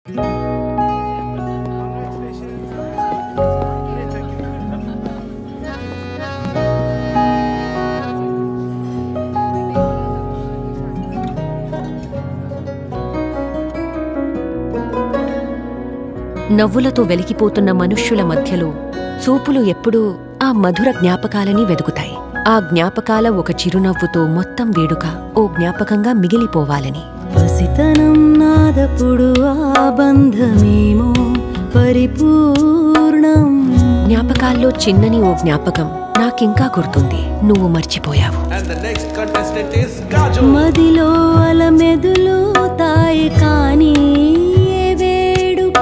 నవ్వులతో వెలికిపోతున్న మనుష్యుల మధ్యలో చూపులు ఎప్పుడూ ఆ మధుర జ్ఞాపకాలని వెదుకుతాయి ఆ జ్ఞాపకాల ఒక చిరునవ్వుతో మొత్తం వేడుక ఓ జ్ఞాపకంగా మిగిలిపోవాలని పసితనం నాదపుడు ఆ బంధమేమో పరిపూర్ణం జ్ఞాపకాల్లో చిన్నని ఓ జ్ఞాపకం నాకింకా గుర్తుంది నువ్వు మర్చిపోయావు And the next contestant is Kajol. మదిలో అలమెదులు తాయి కానీ ఏ వేడుక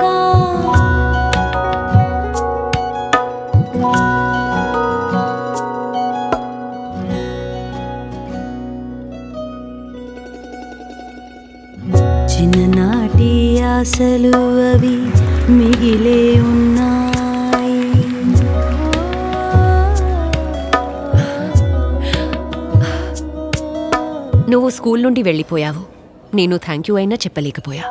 చిన్ననాటి ఆశలు అవి మిగిలే ఉన్నాయి నువ్వు స్కూల్ నుండి వెళ్ళిపోయావు నేను థ్యాంక్ యూ అయినా చెప్పలేకపోయా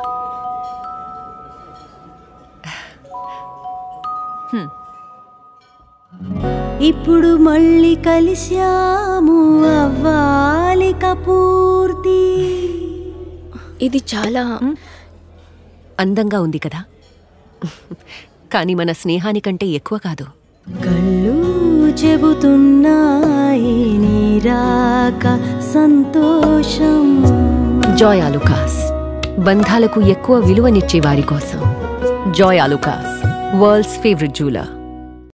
ఇప్పుడు మళ్ళీ కలిశాము అవ్వాలిక పూర్తి ఇది చాలా అందంగా ఉంది కదా కానీ మన స్నేహానికంటే ఎక్కువ కాదు కళ్ళు చెబుతున్నాయి నీరాక సంతోషం జాయ్ ఆలుకాస్ బంధాలకు ఎక్కువ విలువనిచ్చే వారి కోసం జాయ్ ఆలుకాస్ వరల్డ్స్ ఫేవరెట్ జ్యూలర్